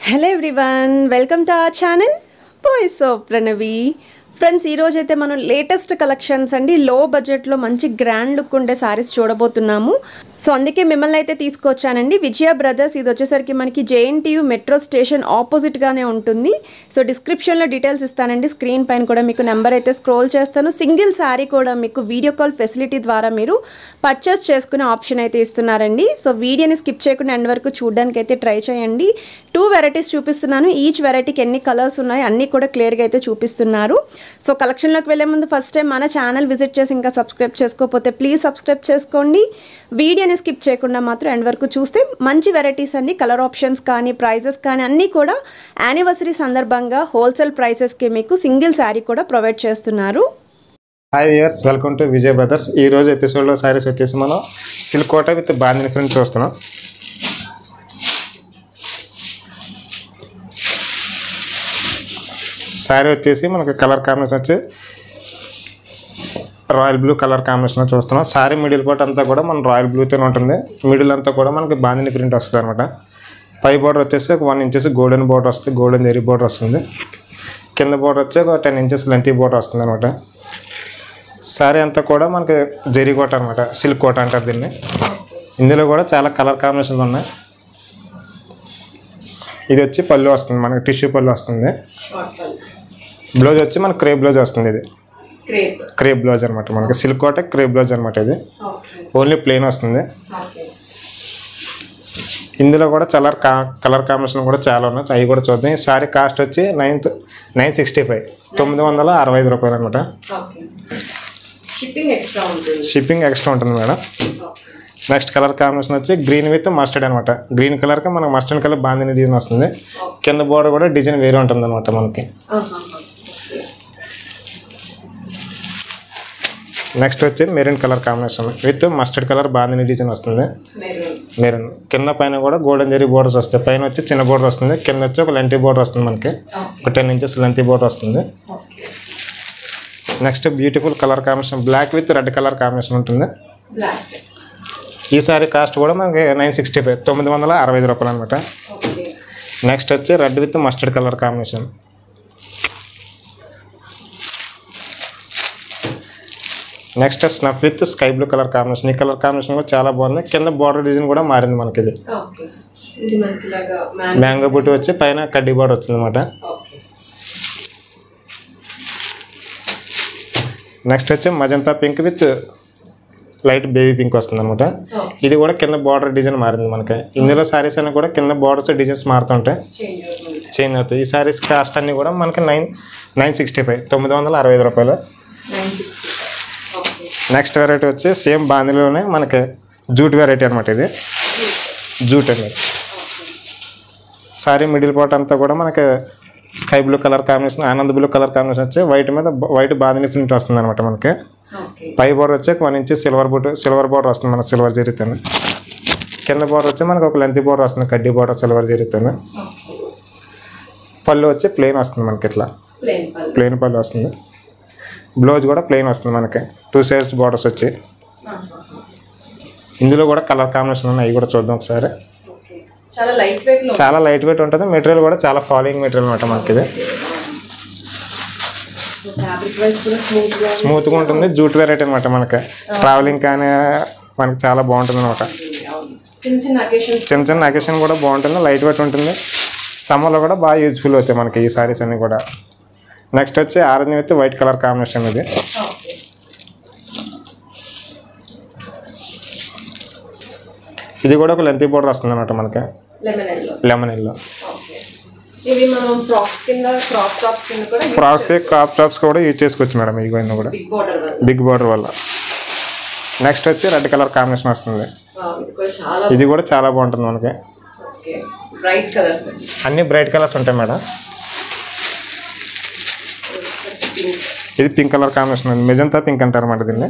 Hello everyone welcome to our channel voice of Pranavi friends ఈరోజు అయితే మనం లేటెస్ట్ కలెక్షన్స్ అండి లో బడ్జెట్లో మంచి గ్రాండ్ లుక్ ఉండే సారీస్ చూడబోతున్నాము సో అందుకే మిమ్మల్ని అయితే తీసుకొచ్చానండి విజయ బ్రదర్స్ ఇది వచ్చేసరికి మనకి జేఎన్టీయు మెట్రో స్టేషన్ ఆపోజిట్గానే ఉంటుంది సో డిస్క్రిప్షన్లో డీటెయిల్స్ ఇస్తానండి స్క్రీన్ పైన కూడా మీకు నెంబర్ అయితే స్క్రోల్ చేస్తాను సింగిల్ శారీ కూడా మీకు వీడియో కాల్ ఫెసిలిటీ ద్వారా మీరు పర్చేస్ చేసుకునే ఆప్షన్ అయితే ఇస్తున్నారండి సో వీడియోని స్కిప్ చేయకుండా ఎండ్ వరకు చూడడానికి అయితే ట్రై చేయండి టూ వెరైటీస్ చూపిస్తున్నాను ఈచ్ వెరైటీకి ఎన్ని కలర్స్ ఉన్నాయో అన్నీ కూడా క్లియర్గా అయితే చూపిస్తున్నారు సో కలెక్షన్లోకి వెళ్ళే ముందు ఫస్ట్ టైం మన ఛానల్ విజిట్ చేసి ఇంకా సబ్స్క్రైబ్ చేసుకోకపోతే ప్లీజ్ సబ్స్క్రైబ్ చేసుకోండి వీడియోని స్కిప్ చేయకుండా మాత్రం ఎండ్ వరకు చూస్తే మంచి వెరైటీస్ అండి కలర్ ఆప్షన్స్ కానీ ప్రైజెస్ కానీ అన్నీ కూడా యానివర్సరీ సందర్భంగా హోల్సేల్ ప్రైసెస్కి మీకు సింగిల్ శారీ కూడా ప్రొవైడ్ చేస్తున్నారు hi viewers welcome to Vijay brothers ఈ రోజు ఎపిసోడ్లో సారీస్ వచ్చేసి మనం silk Kota with bandhani print చూస్తున్నాం శారీ వచ్చేసి మనకి కలర్ కాంబినేషన్ వచ్చి రాయల్ బ్లూ కలర్ కాంబినేషన్ చూస్తున్నాం శారీ మిడిల్ పార్ట్ అంతా కూడా మన రాయల్ బ్లూతోనే ఉంటుంది మిడిల్ అంతా కూడా మనకి బాందిని ప్రింట్ వస్తుంది అనమాట పై బార్డర్ వచ్చేసి ఒక వన్ ఇంచెస్ గోల్డెన్ బార్డర్ వస్తుంది గోల్డెన్ జెరీ బార్డర్ వస్తుంది కింద బార్డర్ వచ్చి ఒక టెన్ ఇంచెస్ లెంతీ బార్డర్ వస్తుంది అనమాట శారీ అంతా కూడా మనకి జరీ కోట అనమాట సిల్క్ కోట అంటారు దీన్ని ఇందులో కూడా చాలా కలర్ కాంబినేషన్లు ఉన్నాయి ఇది వచ్చి పళ్ళు వస్తుంది మనకి టిష్యూ పళ్ళు వస్తుంది బ్లౌజ్ వచ్చి మనకి క్రేప్ బ్లౌజ్ వస్తుంది ఇది క్రేప్ క్రేప్ బ్లౌజ్ అనమాట మనకి సిల్క్ కోట క్రేప్ బ్లౌజ్ అనమాట ఇది ఓన్లీ ప్లెయిన్ వస్తుంది ఇందులో కూడా చాలా కా కలర్ కాంబినేషన్ కూడా చాలా ఉన్నాయి అవి కూడా చూద్దాం ఈ శారీ కాస్ట్ వచ్చి నైన్త్ నైన్ సిక్స్టీ ఫైవ్ తొమ్మిది వందల అరవై ఐదు రూపాయలు అనమాట షిప్పింగ్ ఎక్స్ట్రా ఉంటుంది షిప్పింగ్ ఎక్స్ట్రా ఉంటుంది మేడం నెక్స్ట్ కలర్ కాంబినేషన్ వచ్చి గ్రీన్ విత్ మస్టర్డ్ అనమాట గ్రీన్ కలర్కి మనకు మస్టర్డ్ కలర్ బాందిని డిజైన్ వస్తుంది కింద బోర్డర్ కూడా డిజైన్ వేరే ఉంటుంది అనమాట మనకి నెక్స్ట్ వచ్చి maroon colour combination with mustard colour bandhani design వస్తుంది మెరూన్ కింద పైన కూడా గోల్డెన్ జరీ బోర్డర్స్ వస్తాయి పైన వచ్చి చిన్న బోర్డర్ వస్తుంది కింద వచ్చి ఒక లెంతీ బోర్డర్ వస్తుంది మనకి ఒక టెన్ ఇంచెస్ లెంతీ బోర్డర్ వస్తుంది next beautiful colour combination black with red colour combination ఉంటుంది బ్లాక్ ఈ సారీ కాస్ట్ కూడా మనకి నైన్ సిక్స్టీ ఫైవ్ తొమ్మిది వందల అరవై ఐదు రూపాయలు అనమాట ఓకే నెక్స్ట్ వచ్చి red with mustard colour combination next snuff with sky blue colour combination ఈ కలర్ కాంబినేషన్ కూడా చాలా బాగుంది కింద బార్డర్ డిజైన్ కూడా మారింది మనకి ఇది ఓకే ఇది మనకి ఇలాగా మ్యాంగో బుట్టి వచ్చి పైన కడ్డీ బార్డర్ వచ్చింది అనమాట ఓకే నెక్స్ట్ వచ్చి magenta pink with light baby pink వస్తుంది అనమాట ఇది కూడా కింద బార్డర్ డిజైన్ మారింది మనకి ఇందులో సారీస్ అన్ని కూడా కింద బార్డర్స్ డిజైన్స్ మారుతుంటాయి చేంజ్ అవుతుంది చేంజ్ అవుతాయి ఈ సారీస్ కాస్ట్ అన్ని కూడా మనకి నైన్ నైన్ సిక్స్టీ ఫైవ్ తొమ్మిది వందల అరవై ఐదు రూపాయలు nine sixty okay next variety వచ్చి సేమ్ బాందిలోనే మనకి జూట్ వెరైటీ అనమాట ఇది జూట్ అనేది సారీ మిడిల్ పార్ట్ అంతా కూడా మనకి స్కై బ్లూ కలర్ కాంబినేషన్ ఆనంద్ బ్లూ కలర్ కాంబినేషన్ వచ్చి వైట్ మీద వైట్ బాందిని ప్రింట్ వస్తుంది అనమాట మనకి ఓకే పై బోర్డర్ వచ్చి one inch silver border silver border వస్తుంది మనకి సిల్వర్ జరీతో కింద బోర్డర్ వచ్చి మనకి ఒక లెంతీ బోర్డర్ వస్తుంది కడ్డీ బోర్డర్ సిల్వర్ జరీతో పళ్ళు వచ్చి ప్లెయిన్ వస్తుంది మనకి ఇట్లా ప్లేన్ పళ్ళు ప్లెయిన్ పళ్ళు వస్తుంది బ్లౌజ్ కూడా ప్లెయిన్ వస్తుంది మనకి టూ సైడ్స్ బార్డర్స్ వచ్చి ఇందులో కూడా కలర్ కాంబినేషన్ ఉన్నాయి అవి కూడా చూద్దాం ఒకసారి ఓకే చాలా లైట్ వెయిట్ లో చాలా లైట్ వెయిట్ ఉంటుంది మెటీరియల్ కూడా చాలా ఫాలోయింగ్ మెటీరియల్ అనమాట మనకి ఇది ఫ్యాబ్రిక్ వైజ్ కూడా స్మూత్ గా స్మూత్గా ఉంటుంది జూట్ వెరైటీ అనమాట మనకి ట్రావెలింగ్ కానీ మనకి చాలా బాగుంటుంది అనమాట అవును చిన్న చిన్న అకేషన్స్ చిన్న చిన్న అకేషన్ కూడా బాగుంటుంది లైట్ వెయిట్ ఉంటుంది సమ్మర్లో కూడా బాగా యూజ్ఫుల్ అవుతాయి మనకి ఈ సారీస్ అన్ని కూడా నెక్స్ట్ వచ్చి orange with white colour combination ఇది ఓకే ఇది కూడా ఒక లెంతీ బోర్డర్ వస్తుంది అనమాట మనకి lemon yellow lemon yellow okay ఇవి మనం ఫ్రాక్స్ కింద క్రాప్ టాప్స్ కింద కూడా ఫ్రాక్స్కి క్రాప్ టాప్స్ కూడా యూజ్ చేసుకోవచ్చు మేడం ఇవి ఇవన్నీ కూడా బిగ్ బార్డర్ వల్ల బిగ్ బోర్డర్ వల్ల నెక్స్ట్ వచ్చి రెడ్ కలర్ కాంబినేషన్ వస్తుంది Wow, ఇది కూడా చాలా ఇది కూడా చాలా బాగుంటుంది మనకి ఓకే బ్రైట్ కలర్స్ అండి అన్ని బ్రైట్ కలర్స్ ఉంటాయి మేడం పింక్ ఇది పింక్ కలర్ కాంబినేషన్ ఉంది మెజంతా పింక్ అంటారు అన్నమాట దీన్ని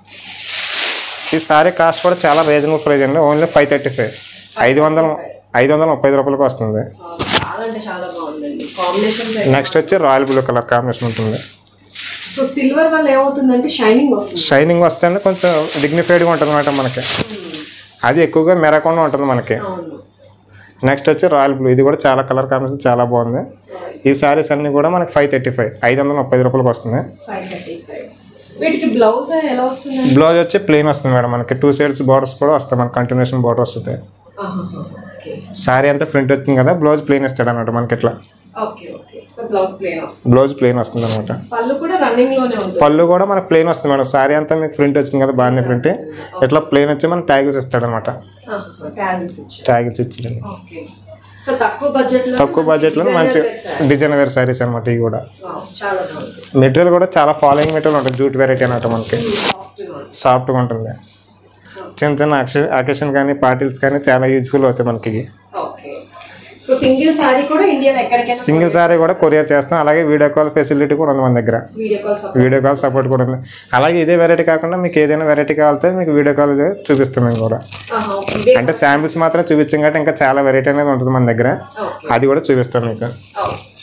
ఈ సారీ కాస్ట్ కూడా చాలా రీజనబుల్ ప్రైస్ అండి ఓన్లీ ఫైవ్ థర్టీ ఫైవ్ ఐదు వందల ఐదు వందల ముప్పై ఐదు రూపాయలకి వస్తుంది చాలా అంటే చాలా బాగుందండి కాంబినేషన్ నెక్స్ట్ వచ్చి రాయల్ బ్లూ కలర్ కాంబినేషన్ ఉంటుంది సో సిల్వర్ వల్ల ఏమవుతుందంటే షైనింగ్ వస్తుంది షైనింగ్ వస్తే కొంచెం డిగ్నిఫైడ్గా ఉంటుంది అనమాట మనకి అది ఎక్కువగా మెరకుండా ఉంటుంది మనకి అవును నెక్స్ట్ వచ్చి రాయల్ బ్లూ ఇది కూడా చాలా కలర్ కాంబినేషన్ చాలా బాగుంది ఈ శారీస్ అన్నీ కూడా మనకి ఫైవ్ థర్టీ ఫైవ్ ఐదు వందల ముప్పై రూపాయలకి వస్తుంది ఫైవ్ థర్టీ ఫైవ్ వీటికి బ్లౌజ్ ఎలా వస్తుంది బ్లౌజ్ వచ్చి ప్లెయిన్ వస్తుంది మేడం మనకి టూ సైడ్స్ బార్డర్స్ కూడా వస్తాయి మనకి కంటిన్యూషన్ బార్డర్ వస్తుంది ఓకే శారీ అంతా ప్రింట్ వచ్చింది కదా బ్లౌజ్ ప్లెయిన్ ఇస్తాడు అనమాట మనకి ఇట్లా okay okay so blouse plain వస్తుంది బ్లౌజ్ ప్లెయిన్ వస్తుంది అనమాట పళ్ళు కూడా రన్నింగ్ లోనే ఉంటుంది పళ్ళు కూడా మనకి ప్లెయిన్ వస్తుంది మేడం శారీ అంతా మీకు ప్రింట్ వచ్చింది కదా బాగానే ప్రింట్ ఇట్లా ప్లెయిన్ వచ్చి మనకి ట్యాగిల్స్ ఇస్తాడు అనమాట ట్యాగిల్స్ ఇచ్చారు ట్యాగిల్స్ ఇచ్చి ఓకే సో తక్కువ బడ్జెట్ లో తక్కువ బడ్జెట్లో మంచి డిజైన్ వేర్ శారీస్ అనమాట ఇవి కూడా Wow, చాలా బాగుంది మెటీరియల్ కూడా చాలా ఫాలోయింగ్ మెటీరియల్ ఉంటుంది జూట్ వెరైటీ అనమాట మనకి సాఫ్ట్ గా ఉంది సాఫ్ట్గా ఉంటుంది చిన్న చిన్న అకేషన్ కానీ పార్టీస్ కానీ చాలా యూజ్ఫుల్ అవుతాయి మనకి ఇవి. ఓకే సో సింగిల్ సారీ కూడా ఇండియాలో ఎక్కడికైనా సింగిల్ సారీ కూడా కొరియర్ చేస్తాం అలాగే వీడియో కాల్ ఫెసిలిటీ కూడా ఉంది మన దగ్గర video call support video call support కూడా ఉంది అలాగే ఇదే వెరైటీ కాకుండా మీకు ఏదైనా వెరైటీ కావాలితే మీకు వీడియో కాల్ చూపిస్తాం మేము కూడా ఇవే అంటే శాంపిల్స్ మాత్రం చూపించాం కాబట్టి ఇంకా చాలా వెరైటీ అనేది ఉంటుంది మన దగ్గర ఓకే అది కూడా చూపిస్తాం మీకు ఓకే